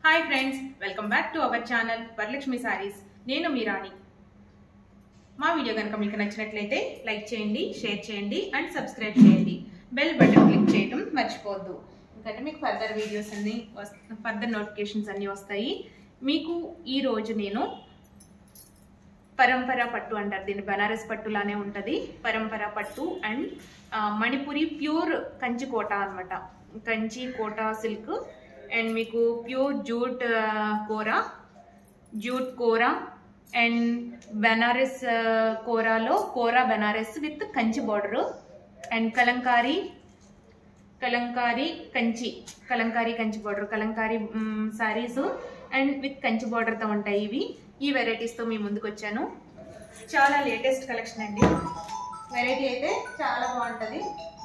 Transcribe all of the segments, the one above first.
hi friends welcome back to our channel Varalakshmi saris నేను మీ రాణి మా వీడియో కనుక మీకు నచ్చినట్లయితే లైక్ చేయండి షేర్ చేయండి అండ్ సబ్స్క్రైబ్ చేయండి బెల్ బటన్ క్లిక్ చేయడం మర్చిపోవద్దు ఎందుకంటే మీకు ఫర్దర్ వీడియోస్ అన్ని ఫర్దర్ నోటిఫికేషన్స్ అన్నీ వస్తాయి మీకు ఈ రోజు నేను పరంపర పట్టు అంటారు దీన్ని బనారస్ పట్టులానే ఉంటుంది పరంపర పట్టు అండ్ ఆ, మణిపురి ప్యూర్ కంచి కోట అనమాట కంచి కోట సిల్క్ అండ్ మీకు ప్యూర్ జూట్ ఆ, కూర జూట్ కూర అండ్ బనారస్ ఆ, కూరలో కూర Banaras with Kanchi border and Kalamkari Kalamkari Kanchi Kalamkari Kanchi border Kalamkari saris and with Kanchi బార్డర్తో ఉంటాయి ఇవి ఈ వెరైటీస్తో మీ ముందుకు వచ్చాను చాలా లేటెస్ట్ కలెక్షన్ అండి వెరైటీ అయితే చాలా బాగుంటుంది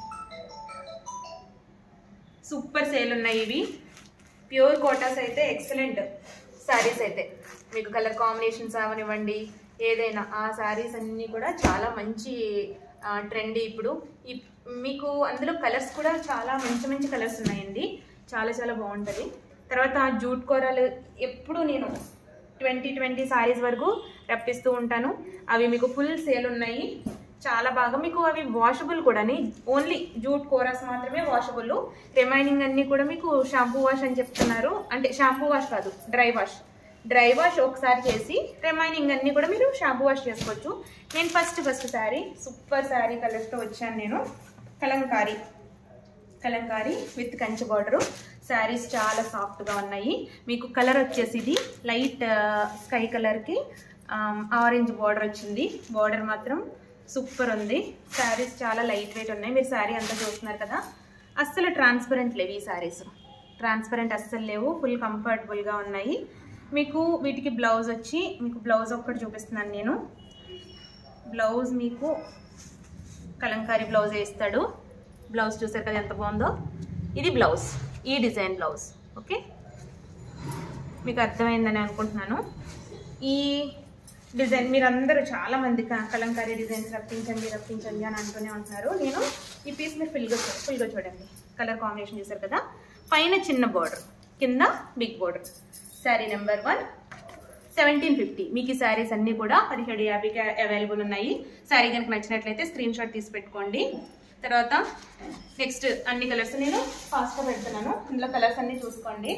సూపర్ సేల్ ఉన్నాయి ఇవి ప్యూర్ కోటాస్ అయితే ఎక్సలెంట్ శారీస్ అయితే మీకు కలర్ కాంబినేషన్స్ అవనివ్వండి ఏదైనా ఆ శారీస్ అన్నీ కూడా చాలా మంచి ట్రెండ్ ఇప్పుడు ఈ- మీకు అందులో కలర్స్ కూడా చాలా మంచి మంచి కలర్స్ ఉన్నాయండి చాలా చాలా బాగుంటుంది తర్వాత జూట్ కూరలు ఎప్పుడు నేను ట్వంటీ ట్వంటీ సారీస్ వరకు రప్పిస్తూ ఉంటాను అవి మీకు ఫుల్ సేల్ ఉన్నాయి చాలా బాగా మీకు అవి వాషబుల్ కూడా ఓన్లీ జూట్ కోరాస్ మాత్రమే వాషబుల్ రిమైనింగ్ అన్ని కూడా మీకు షాంపూ వాష్ అని చెప్తున్నారు అంటే షాంపూ వాష్ కాదు డ్రై వాష్ డ్రై వాష్ ఒకసారి చేసి రిమైనింగ్ అన్ని కూడా మీరు షాంపూ వాష్ చేసుకోవచ్చు నేను first first sari super sari కలర్స్తో వచ్చాను నేను కలంకారీ కలంకారీ విత్ కంచి బార్డరు శారీస్ చాలా సాఫ్ట్గా ఉన్నాయి మీకు కలర్ వచ్చేసి ఇది లైట్ స్కై కలర్కి ఆరెంజ్ బార్డర్ వచ్చింది బార్డర్ మాత్రం సూపర్ ఉంది శారీస్ చాలా లైట్ వెయిట్ ఉన్నాయి మీరు శారీ అంతా చూస్తున్నారు కదా అస్సలు ట్రాన్స్పరెంట్ లేవు ఈ శారీస్ ట్రాన్స్పరెంట్ అస్సలు లేవు ఫుల్ కంఫర్టబుల్గా ఉన్నాయి మీకు వీటికి బ్లౌజ్ వచ్చి మీకు బ్లౌజ్ ఒక్కటి చూపిస్తున్నాను నేను బ్లౌజ్ మీకు కలంకారీ బ్లౌజ్ వేస్తాడు బ్లౌజ్ చూసారు కదా ఎంత బాగుందో ఇది బ్లౌజ్ ఈ డిజైన్ బ్లౌజ్ ఓకే మీకు అర్థమైందని అనుకుంటున్నాను ఈ డిజైన్ మీరందరూ చాలా మంది క- కలంకారీ డిజైన్స్ రప్పించండి రప్పించండి అని అంటూనే ఉంటున్నారు నేను ఈ పీస్ మీరు ఫుల్గా చూ- ఫుల్గా చూడండి కలర్ కాంబినేషన్ చూసారు కదా పైన చిన్న బార్డర్ కింద big border sari number one seventeen fifty మీకు ఈ శారీస్ అన్నీ కూడా పదిహేడు యాభైకి అవైలబుల్ ఉన్నాయి శారీ కనుక నచ్చినట్లయితే స్క్రీన్ షాట్ తీసి పెట్టుకోండి తర్వాత నెక్స్ట్ అన్ని కలర్స్ నేను ఫాస్ట్గా పెడుతున్నాను ఇందులో కలర్స్ అన్ని చూసుకోండి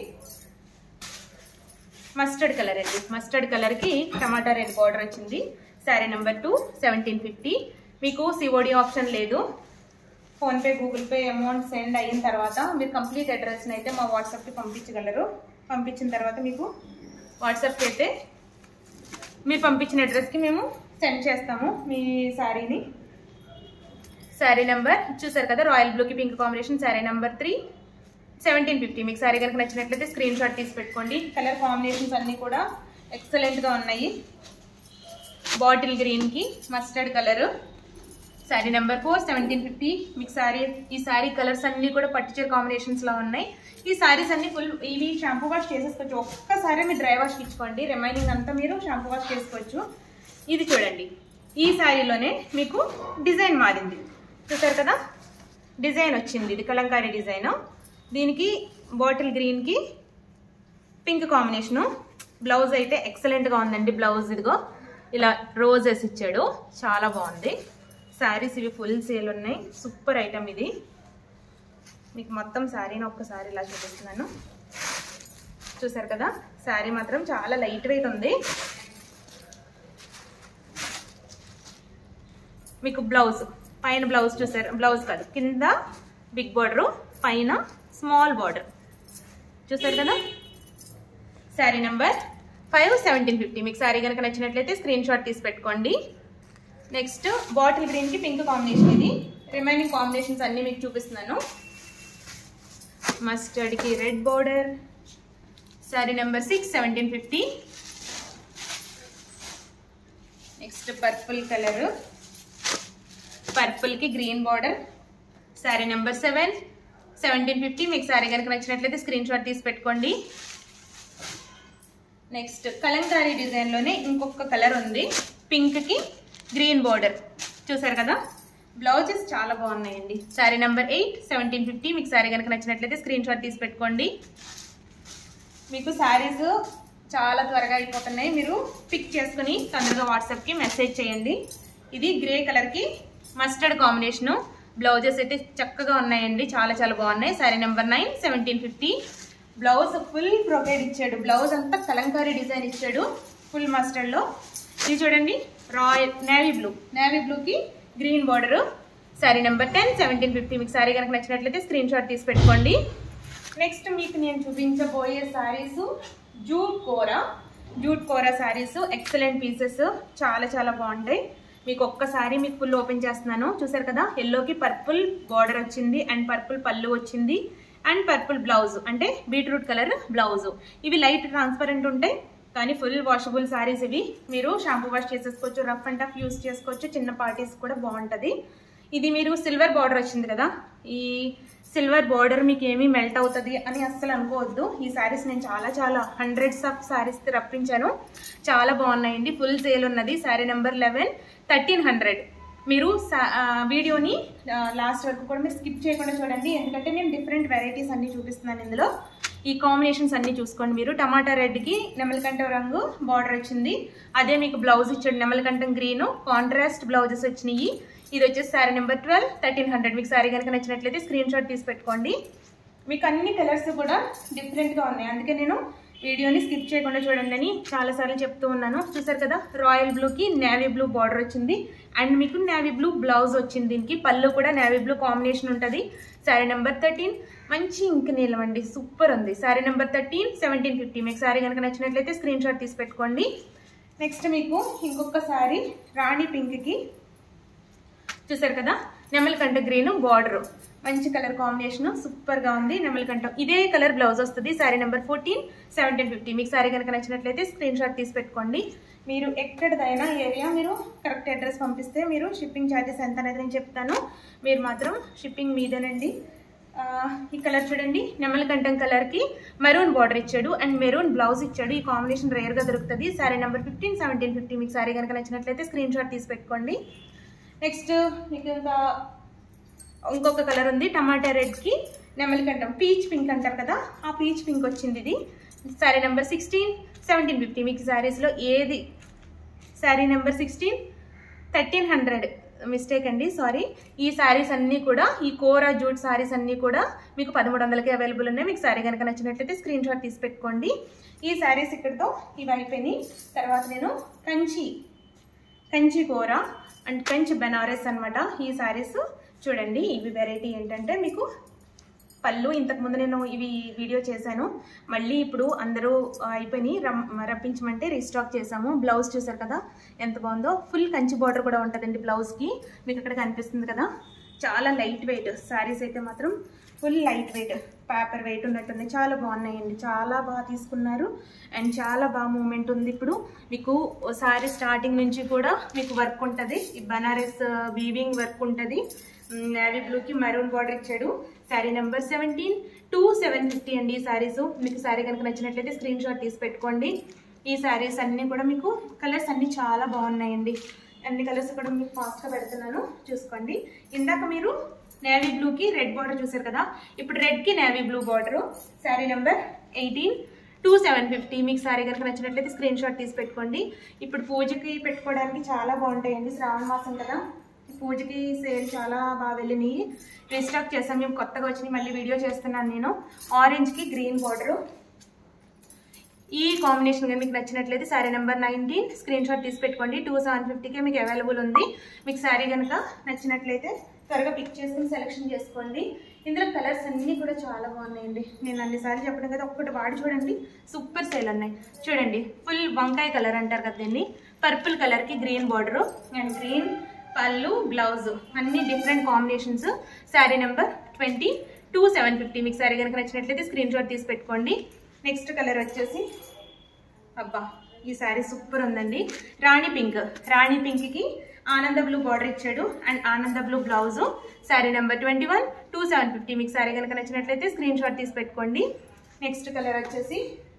మస్టర్డ్ కలర్ అండి మస్టర్డ్ కలర్కి టమాటా రెడ్ బార్డర్ వచ్చింది sari number two seventeen fifty మీకు సిఓడి ఆప్షన్ లేదు PhonePe Google Pay amount send అయిన తర్వాత మీరు కంప్లీట్ అడ్రస్ని అయితే మా వాట్సాప్కి పంపించగలరు పంపించిన తర్వాత మీకు వాట్సాప్కి అయితే మీరు పంపించిన అడ్రస్కి మేము సెండ్ చేస్తాము మీ శారీని శారీ నెంబర్ చూసారు కదా రాయల్ బ్లూకి pink combination sari number three seventeen fifty మీకు శారీ కనుక నచ్చినట్లయితే స్క్రీన్ షాట్ తీసి పెట్టుకోండి కలర్ కాంబినేషన్స్ అన్నీ కూడా ఎక్సలెంట్గా ఉన్నాయి బాటిల్ గ్రీన్కి mustard colour sari number four seventeen fifty మీకు శారీ ఈ శారీ కలర్స్ అన్నీ కూడా పట్టుచీర కాంబినేషన్స్లో ఉన్నాయి ఈ శారీస్ అన్ని ఫుల్ ఇవి షాంపూ వాష్ చేసేసుకోవచ్చు ఒక్కసారి మీరు డ్రై వాష్ ఇచ్చుకోండి రిమైనింగ్ అంతా మీరు షాంపూ వాష్ చేసుకోవచ్చు ఇది చూడండి ఈ శారీలోనే మీకు డిజైన్ మారింది చూసారు కదా డిజైన్ వచ్చింది ఇది కలంకారీ డిజైన్ దీనికి బాటిల్ గ్రీన్కి పింక్ కాంబినేషను బ్లౌజ్ అయితే ఎక్సలెంట్గా ఉందండి బ్లౌజ్ ఇదిగో ఇలా రోజెస్ ఇచ్చాడు చాలా బాగుంది శారీస్ ఇవి ఫుల్ సేల్ ఉన్నాయి సూపర్ ఐటమ్ ఇది మీకు మొత్తం శారీని ఒక్కసారి ఇలా చూపిస్తున్నాను చూసారు కదా శారీ మాత్రం చాలా లైట్ వెయిట్ ఉంది మీకు బ్లౌజ్ పైన బ్లౌజ్ చూసారు బ్లౌజ్ కాదు కింద బిగ్ బార్డర్ పైన స్మాల్ బార్డర్ చూసారు కదా sari number five seventeen fifty మీకు శారీ కనుక నచ్చినట్లయితే స్క్రీన్ షాట్ తీసి పెట్టుకోండి నెక్స్ట్ బాటిల్ గ్రీన్కి పింక్ కాంబినేషన్ ఇది రిమైనింగ్ కాంబినేషన్స్ అన్నీ మీకు చూపిస్తున్నాను మస్టర్డ్కి red border sari number six seventeen fifty next purple colour పర్పుల్కి green border sari number seven seventeen fifty మీకు శారీ కనుక నచ్చినట్లయితే స్క్రీన్ షాట్ తీసి పెట్టుకోండి నెక్స్ట్ కలంకారీ డిజైన్లోనే ఇంకొక కలర్ ఉంది పింక్కి గ్రీన్ బార్డర్ చూసారు కదా బ్లౌజెస్ చాలా బాగున్నాయండి sari number eight seventeen fifty మీకు శారీ కనుక నచ్చినట్లయితే స్క్రీన్ షాట్ తీసి పెట్టుకోండి మీకు శారీస్ చాలా త్వరగా అయిపోతున్నాయి మీరు పిక్ చేసుకుని తొందరగా వాట్సాప్కి మెసేజ్ చేయండి ఇది గ్రే కలర్కి మస్టర్డ్ కాంబినేషను బ్లౌజెస్ అయితే చక్కగా ఉన్నాయండి చాలా చాలా బాగున్నాయి sari number nine seventeen fifty blouse full brocade ఇచ్చాడు బ్లౌజ్ అంతా కలంకారీ డిజైన్ ఇచ్చాడు ఫుల్ మస్టర్డ్లో ఇది చూడండి రాయల్ నేవీ బ్లూ నేవీ బ్లూకి green border sari number ten seventeen fifty మీకు శారీ కనుక నచ్చినట్లయితే స్క్రీన్ షాట్ తీసి పెట్టుకోండి నెక్స్ట్ మీకు నేను చూపించబోయే saris jute kora jute kora saris excellent pieces చాలా చాలా బాగుంటాయి మీకు ఒక్కసారి మీకు ఫుల్ ఓపెన్ చేస్తున్నాను చూసారు కదా ఎల్లోకి పర్పుల్ బార్డర్ వచ్చింది అండ్ పర్పుల్ పళ్ళు వచ్చింది అండ్ పర్పుల్ బ్లౌజ్ అంటే బీట్రూట్ కలర్ బ్లౌజ్ ఇవి లైట్ ట్రాన్స్పరెంట్ ఉంటాయి కానీ ఫుల్ వాషబుల్ శారీస్ ఇవి మీరు షాంపూ వాష్ చేసేసుకోవచ్చు రఫ్ అండ్ టఫ్ యూస్ చేసుకోవచ్చు చిన్న పార్టీస్ కూడా బాగుంటుంది ఇది మీరు సిల్వర్ బార్డర్ వచ్చింది కదా ఈ సిల్వర్ బార్డర్ మీకు ఏమీ మెల్ట్ అవుతుంది అని అస్సలు అనుకోవద్దు ఈ శారీస్ నేను చాలా చాలా హండ్రెడ్స్ ఆఫ్ శారీస్ రప్పించాను చాలా బాగున్నాయండి ఫుల్ సేల్ ఉన్నది sari number eleven thirteen hundred మీరు సా- ఆ, వీడియోని లాస్ట్ వరకు కూడా మీరు స్కిప్ చేయకుండా చూడండి ఎందుకంటే నేను డిఫరెంట్ వెరైటీస్ అన్ని చూపిస్తున్నాను ఇందులో ఈ కాంబినేషన్స్ అన్ని చూసుకోండి మీరు టమాటా రెడ్కి నెమలికంఠం రంగు బార్డర్ వచ్చింది అదే మీకు బ్లౌజ్ ఇచ్చాడు నెమలికంఠం గ్రీన్ కాంట్రాస్ట్ బ్లౌజెస్ వచ్చినాయి ఇది వచ్చేసి sari number twelve thirteen hundred మీకు శారీ కనుక నచ్చినట్లయితే స్క్రీన్ షాట్ తీసి పెట్టుకోండి మీకు అన్ని కలర్స్ కూడా డిఫరెంట్గా ఉన్నాయి అందుకే నేను వీడియోని స్కిప్ చేయకుండా చూడండి అని చాలాసార్లు చెప్తూ ఉన్నాను చూసారు కదా రాయల్ బ్లూకి నేవీ బ్లూ బార్డర్ వచ్చింది అండ్ మీకు నేవీ బ్లూ బ్లౌజ్ వచ్చింది దీనికి పళ్ళు కూడా నేవీ బ్లూ కాంబినేషన్ ఉంటుంది శారీ నెంబర్ థర్టీన్ మంచి ఇంక నీలం అండి సూపర్ ఉంది sari number thirteen seventeen fifty మీకు శారీ కనుక నచ్చినట్లయితే స్క్రీన్ షాట్ తీసి పెట్టుకోండి నెక్స్ట్ మీకు ఇంకొక శారీ రాణి పింక్కి చూసారు కదా నెమలికంఠ గ్రీన్ బార్డర్ మంచి కలర్ కాంబినేషన్ సూపర్ గా ఉంది నెమలికంఠం ఇదే కలర్ బ్లౌజ్ వస్తుంది sari number fourteen seventeen fifty మీకు శారీ కనుక నచ్చినట్లయితే స్క్రీన్ షాట్ తీసి పెట్టుకోండి మీరు ఎక్కడిదైనా ఏరియా మీరు కరెక్ట్ అడ్రస్ పంపిస్తే మీరు షిప్పింగ్ ఛార్జెస్ ఎంత అనేది నేను చెప్తాను మీరు మాత్రం షిప్పింగ్ మీదేనండి ఆ, ఈ కలర్ చూడండి నెమలికంఠం కలర్కి మెరూన్ బార్డర్ ఇచ్చాడు అండ్ మెరూన్ బ్లౌజ్ ఇచ్చాడు ఈ కాంబినేషన్ రేర్గా దొరుకుతుంది sari number fifteen seventeen fifty మీకు శారీ కనుక నచ్చినట్లయితే స్క్రీన్ షాట్ తీసి పెట్టుకోండి నెక్స్ట్ మీకు ఇంకా ఇంకొక కలర్ ఉంది టమాటా రెడ్కి నెమలికంఠం పీచ్ పింక్ అంటారు కదా ఆ పీచ్ పింక్ వచ్చింది ఇది sari number sixteen seventeen fifty మీకు శారీస్లో ఏది sari number sixteen thirteen hundred mistake అండి సారీ ఈ శారీస్ అన్నీ కూడా ఈ కోరా జూట్ శారీస్ అన్నీ కూడా మీకు పదమూడు వందలకి అవైలబుల్ ఉన్నాయి మీకు శారీ కనుక నచ్చినట్లయితే స్క్రీన్ షాట్ తీసి పెట్టుకోండి ఈ శారీస్ ఇక్కడితో ఇవి అయిపోయినాయి తర్వాత నేను కంచి కంచి కూర అండ్ కంచి బెనారస్ అన్నమాట ఈ శారీస్ చూడండి ఇవి వెరైటీ ఏంటంటే మీకు పళ్ళు ఇంతకుముందు నేను ఇవి వీడియో చేశాను మళ్ళీ ఇప్పుడు అందరూ ఆ, అయిపోయినాయి రమ్ రప్పించమంటే రీస్టాక్ చేసాము బ్లౌజ్ చూసారు కదా ఎంత బాగుందో ఫుల్ కంచి బార్డర్ కూడా ఉంటుందండి బ్లౌజ్కి మీకు ఇక్కడ కనిపిస్తుంది కదా చాలా లైట్ వెయిట్ శారీస్ అయితే మాత్రం full light weight paper weight ఉన్నట్టుంది చాలా బాగున్నాయండి చాలా బాగా తీసుకున్నారు అండ్ చాలా బాగా మూమెంట్ ఉంది ఇప్పుడు మీకు శారీ స్టార్టింగ్ నుంచి కూడా మీకు వర్క్ ఉంటుంది ఈ బనారస్ వీవింగ్ వర్క్ ఉంటుంది నేవీ బ్లూకి మరూన్ బార్డర్ ఇచ్చాడు sari number seventeen two seven fifty అండి ఈ శారీస్ మీకు శారీ కనుక నచ్చినట్లయితే స్క్రీన్ షాట్ తీసి పెట్టుకోండి ఈ శారీస్ అన్నీ కూడా మీకు కలర్స్ అన్నీ చాలా బాగున్నాయండి అన్ని కలర్స్ కూడా మీకు ఫాస్ట్గా పెడుతున్నాను చూసుకోండి ఇందాక మీరు నేవీ బ్లూకి రెడ్ బార్డర్ చూసారు కదా ఇప్పుడు రెడ్కి navy blue border sari number eighteen two seven fifty మీకు శారీ కనుక నచ్చినట్లయితే స్క్రీన్ షాట్ తీసి పెట్టుకోండి ఇప్పుడు పూజకి పెట్టుకోవడానికి చాలా బాగుంటాయండి శ్రావణ మాసం కదా ఈ పూజకి సేల్ చాలా బాగా వెళ్ళినాయి రీస్టాక్ చేసాం మేము కొత్తగా వచ్చినాయి మళ్ళీ వీడియో చేస్తున్నాను నేను ఆరెంజ్కి గ్రీన్ బార్డరు ఈ కాంబినేషన్ కానీ మీకు నచ్చినట్లయితే sari number nineteen screenshot తీసి పెట్టుకోండి టూ సెవెన్ ఫిఫ్టీకే మీకు అవైలబుల్ ఉంది మీకు శారీ కనుక నచ్చినట్లయితే త్వరగా పిక్ చేసుకుని సెలెక్షన్ చేసుకోండి ఇందులో కలర్స్ అన్నీ కూడా చాలా బాగున్నాయండి నేను అన్నిసార్లు చెప్పడం కదా ఒక్కటి వాడి చూడండి సూపర్ సేల్ ఉన్నాయి చూడండి ఫుల్ వంకాయ కలర్ అంటారు కదా దీన్ని పర్పుల్ కలర్కి green border and green pallu blouse అన్ని different combinations sari number twenty two seven fifty మీకు శారీ కనుక నచ్చినట్లయితే స్క్రీన్ షాట్ తీసి పెట్టుకోండి నెక్స్ట్ కలర్ వచ్చేసి అబ్బా ఈ శారీ సూపర్ ఉందండి రాణి పింక్ రాణి పింక్కి ఆనంద బ్లూ బార్డర్ ఇచ్చాడు అండ్ ఆనంద blue blouse sari number twenty one two seven fifty మీకు శారీ కనుక నచ్చినట్లయితే స్క్రీన్ షాట్ తీసి పెట్టుకోండి నెక్స్ట్ కలర్ వచ్చేసి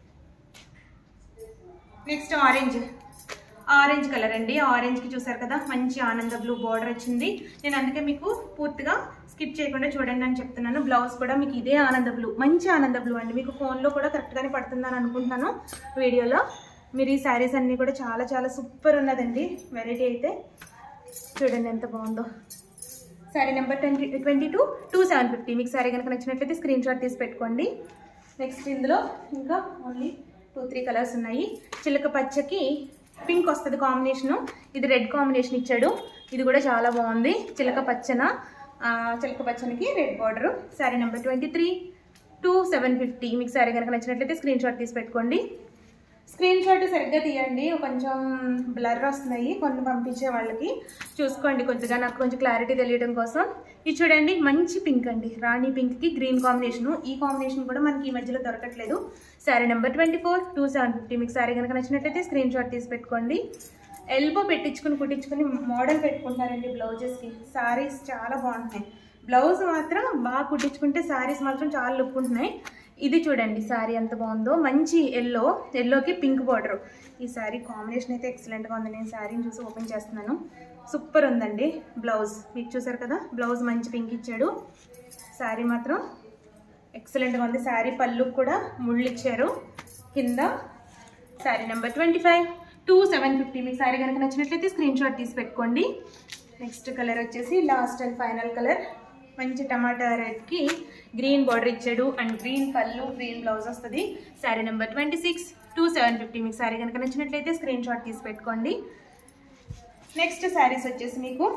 నెక్స్ట్ ఆరెంజ్ ఆరెంజ్ కలర్ అండి ఆరెంజ్కి చూసారు కదా మంచి ఆనంద బ్లూ బార్డర్ వచ్చింది నేను అందుకే మీకు పూర్తిగా స్కిప్ చేయకుండా చూడండి అని చెప్తున్నాను బ్లౌజ్ కూడా మీకు ఇదే ఆనంద బ్లూ మంచి ఆనంద బ్లూ అండి మీకు ఫోన్లో కూడా కరెక్ట్గానే పడుతుందని అనుకుంటున్నాను వీడియోలో మీరు ఈ శారీస్ అన్నీ కూడా చాలా చాలా సూపర్ ఉన్నదండి వెరైటీ అయితే చూడండి ఎంత బాగుందో sari number twenty twenty two two seven fifty మీకు శారీ కనుక నచ్చినట్లయితే స్క్రీన్ షాట్ తీసి పెట్టుకోండి నెక్స్ట్ ఇందులో ఇంకా ఓన్లీ టూ త్రీ కలర్స్ ఉన్నాయి చిలక పచ్చకి పింక్ వస్తుంది కాంబినేషను ఇది రెడ్ కాంబినేషన్ ఇచ్చాడు ఇది కూడా చాలా బాగుంది చిలక పచ్చన ఆ, చిలక పచ్చనికి red border sari number twenty three two seven fifty మీకు శారీ కనుక నచ్చినట్లయితే స్క్రీన్ షాట్ తీసి పెట్టుకోండి స్క్రీన్ షాట్ సరిగ్గా తీయండి కొంచెం బ్లర్ వస్తున్నాయి కొన్ని పంపించే వాళ్ళకి చూసుకోండి కొద్దిగా నాకు కొంచెం క్లారిటీ తెలియడం కోసం ఇది చూడండి మంచి పింక్ అండి రాణి పింక్కి గ్రీన్ కాంబినేషన్ ఈ కాంబినేషన్ కూడా మనకి ఈ మధ్యలో దొరకట్లేదు sari number twenty four two seven fifty మీకు శారీ కనుక నచ్చినట్లయితే స్క్రీన్ షాట్ తీసి పెట్టుకోండి ఎల్బో పెట్టించుకుని కుట్టించుకుని మోడల్ పెట్టుకుంటారండి బ్లౌజెస్కి శారీస్ చాలా బాగుంటున్నాయి బ్లౌజ్ మాత్రం బాగా కుట్టించుకుంటే శారీస్ మాత్రం చాలా లుక్ ఉంటున్నాయి ఇది చూడండి శారీ ఎంత బాగుందో మంచి ఎల్లో ఎల్లోకి పింక్ బార్డర్ ఈ శారీ కాంబినేషన్ అయితే ఎక్సలెంట్గా ఉంది నేను శారీని చూసి ఓపెన్ చేస్తున్నాను సూపర్ ఉందండి బ్లౌజ్ మీకు చూసారు కదా బ్లౌజ్ మంచి పింక్ ఇచ్చాడు శారీ మాత్రం ఎక్సలెంట్గా ఉంది శారీ పళ్ళు కూడా ముళ్ళు ఇచ్చారు కింద sari number twenty five two seven fifty మీకు శారీ కనుక నచ్చినట్లయితే స్క్రీన్ షాట్ తీసి పెట్టుకోండి నెక్స్ట్ కలర్ వచ్చేసి లాస్ట్ అండ్ ఫైనల్ కలర్ మంచి టమాటా రెడ్కి గ్రీన్ బార్డర్ ఇచ్చాడు and green pallu green blouse వస్తుంది sari number twenty six two seven fifty మీకు శారీ కనుక నచ్చినట్లయితే స్క్రీన్ షాట్ తీసి పెట్టుకోండి నెక్స్ట్ శారీస్ వచ్చేసి మీకు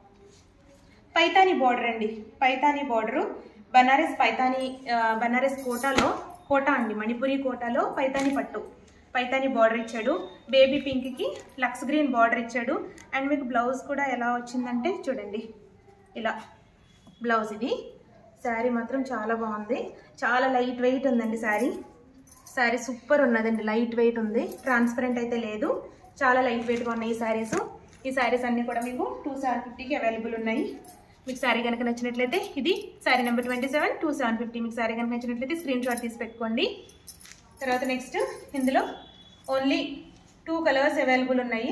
పైతాని బార్డర్ అండి పైతాని బార్డరు బనారస్ పైతాని ఆ, బనారస్ కోటాలో కోటా అండి మణిపురి కోటాలో పైతాని పట్టు పైతాని బార్డర్ ఇచ్చాడు బేబీ పింక్కి లక్స్ గ్రీన్ బార్డర్ ఇచ్చాడు అండ్ మీకు బ్లౌజ్ కూడా ఎలా వచ్చిందంటే చూడండి ఇలా బ్లౌజ్ ఇది శారీ మాత్రం చాలా బాగుంది చాలా లైట్ వెయిట్ ఉందండి శారీ శారీ సూపర్ ఉన్నదండి లైట్ వెయిట్ ఉంది ట్రాన్స్పరెంట్ అయితే లేదు చాలా లైట్ వెయిట్గా ఉన్నాయి ఈ శారీస్ ఈ శారీస్ అన్నీ కూడా మీకు టూ సెవెన్ ఫిఫ్టీకి అవైలబుల్ ఉన్నాయి మీకు శారీ కనుక నచ్చినట్లయితే ఇది sari number twenty seven two seven fifty మీకు శారీ కనుక నచ్చినట్లయితే స్క్రీన్ షాట్ తీసి పెట్టుకోండి తర్వాత నెక్స్ట్ ఇందులో ఓన్లీ టూ కలర్స్ అవైలబుల్ ఉన్నాయి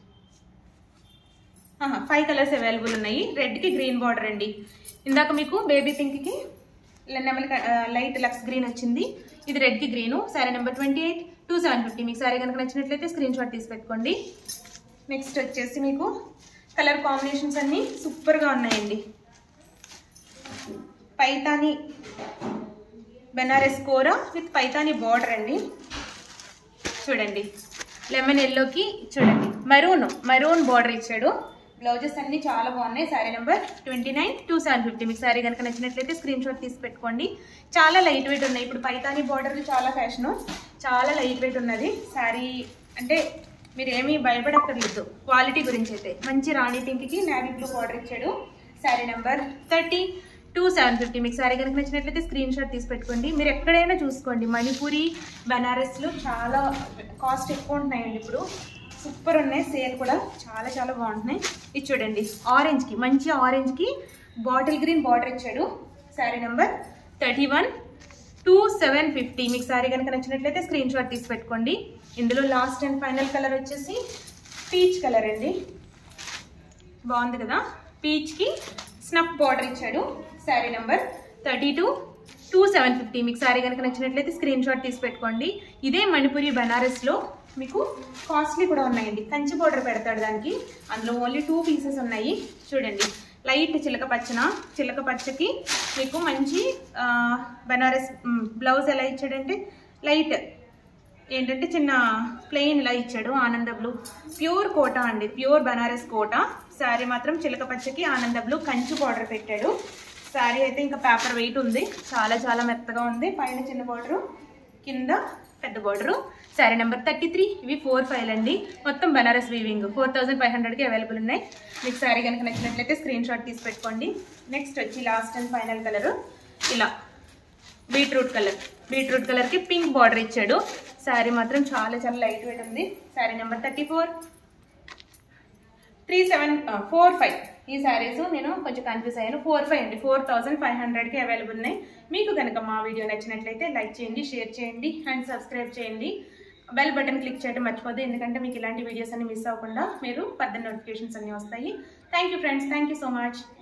ఫైవ్ కలర్స్ అవైలబుల్ ఉన్నాయి రెడ్కి గ్రీన్ బార్డర్ అండి ఇందాక మీకు బేబీ పింక్కి నెమలి లైట్ లక్స్ గ్రీన్ వచ్చింది ఇది రెడ్కి green sari number twenty eight two seven fifty మీకు శారీ కనుక నచ్చినట్లయితే స్క్రీన్ షాట్ తీసి పెట్టుకోండి నెక్స్ట్ వచ్చేసి మీకు కలర్ కాంబినేషన్స్ అన్నీ సూపర్గా ఉన్నాయండి పైతాని బెనారస్ కోరా విత్ పైతాని బార్డర్ అండి చూడండి లెమన్ ఎల్లోకి చూడండి మరూన్ మరూన్ బార్డర్ ఇచ్చాడు బ్లౌజెస్ అన్ని చాలా బాగున్నాయి sari number twenty nine two seven fifty మీకు శారీ కనుక నచ్చినట్లయితే స్క్రీన్ షాట్ తీసి పెట్టుకోండి చాలా లైట్ వెయిట్ ఉన్నాయి ఇప్పుడు పైతాని బార్డర్లు చాలా ఫ్యాషను చాలా లైట్ వెయిట్ ఉన్నది శారీ అంటే మీరు ఏమీ భయపడక్కర్లేదు క్వాలిటీ గురించి అయితే మంచి రాణి పింక్కి నావీ బ్లూ బార్డర్ ఇచ్చాడు sari number thirty two seven fifty మీకు శారీ కనుక నచ్చినట్లయితే స్క్రీన్ షాట్ తీసి పెట్టుకోండి మీరు ఎక్కడైనా చూసుకోండి మణిపూరి బనారస్లు చాలా కాస్ట్ ఎక్కువ ఉంటున్నాయండి ఇప్పుడు సూపర్ ఉన్నాయి సేల్ కూడా చాలా చాలా బాగుంటున్నాయి ఇది చూడండి ఆరెంజ్కి మంచి ఆరెంజ్కి బాటిల్ గ్రీన్ బార్డర్ ఇచ్చాడు sari number thirty one two seven fifty మీకు శారీ కనుక నచ్చినట్లయితే స్క్రీన్ షాట్ తీసి పెట్టుకోండి ఇందులో లాస్ట్ అండ్ ఫైనల్ కలర్ వచ్చేసి పీచ్ కలర్ అండి బాగుంది కదా పీచ్కి స్నఫ్ బార్డర్ ఇచ్చాడు sari number thirty two two seven fifty మీకు శారీ కనుక నచ్చినట్లయితే స్క్రీన్ షాట్ తీసి పెట్టుకోండి ఇదే మణిపురి బనారస్లో మీకు కాస్ట్లీ కూడా ఉన్నాయండి కంచి బార్డర్ పెడతాడు దానికి అందులో ఓన్లీ టూ పీసెస్ ఉన్నాయి చూడండి లైట్ చిలక పచ్చన చిలక పచ్చకి మీకు మంచి ఆ, బనారస్ మ్, బ్లౌజ్ ఎలా ఇచ్చాడంటే లైట్ ఏంటంటే చిన్న ప్లెయిన్ ఇలా ఇచ్చాడు ఆనంద బ్లూ ప్యూర్ కోట అండి ప్యూర్ బనారస్ కోట శారీ మాత్రం చిలక పచ్చకి ఆనంద బ్లూ కంచు బార్డర్ పెట్టాడు శారీ అయితే ఇంకా పేపర్ వెయిట్ ఉంది చాలా చాలా మెత్తగా ఉంది పైన చిన్న బార్డరు కింద పెద్ద border sari number thirty three ఇవి ఫోర్ ఫైవ్ అండి మొత్తం Banaras weaving four thousand five హండ్రెడ్కి అవైలబుల్ ఉన్నాయి మీకు శారీ కనుక నచ్చినట్లయితే స్క్రీన్ షాట్ తీసి పెట్టుకోండి నెక్స్ట్ వచ్చి లాస్ట్ అండ్ ఫైనల్ కలర్ ఇలా బీట్రూట్ కలర్ బీట్రూట్ కలర్కి పింక్ బార్డర్ ఇచ్చాడు శారీ మాత్రం చాలా చాలా లైట్ వెయిట్ ఉంది sari number thirty four three seven four five ఈ శారీస్ నేను కొంచెం కన్ఫ్యూజ్ అయ్యాను ఫోర్ ఫైవ్ అండి ఫోర్ థౌసండ్ ఫైవ్ హండ్రెడ్కి అవైలబుల్ ఉన్నాయి మీకు కనుక మా వీడియో నచ్చినట్లయితే లైక్ చేయండి షేర్ చేయండి అండ్ సబ్స్క్రైబ్ చేయండి బెల్ బటన్ క్లిక్ చేయడం మర్చిపోద్దు ఎందుకంటే మీకు ఇలాంటి వీడియోస్ అన్ని మిస్ అవ్వకుండా మీరు పద్దెనిమిది నోటిఫికేషన్స్ అన్నీ వస్తాయి thank you friends thank you so much